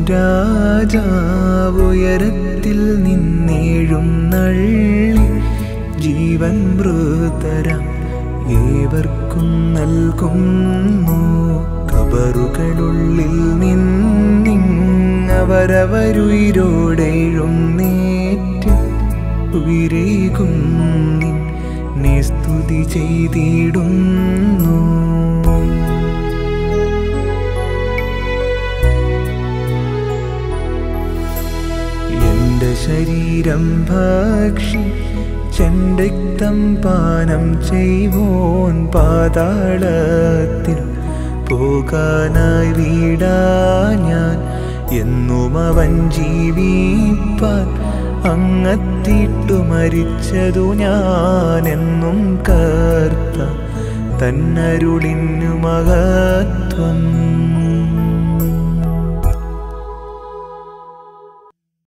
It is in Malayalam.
രാജാവുയരത്തിൽ നിന്നേഴും നള്ളി ജീവൻ മൃതരാം ഏവർക്കും നൽകുന്നു കബറുകളുള്ളിൽ നിന്നിങ്ങവരവരുയിരോടെഴും നേറ്റ് ഉയരേകും നിന്നെ സ്തുതി ചെയ്തിടുന്നു എന്റെ ശരീരം ഭക്ഷി ചെണ്ടക്തം പാനം ചെയ്വോൻ പാതാളത്തിൽ പോകാനായി വീടാ ഞാൻ എന്നും അവൻ ജീവിപ്പാൻ അങ്ങത്തിട്ടു മരിച്ചതു ഞാൻ എന്നും കർത്ത തന്നരുളിന്നു മഹത്വം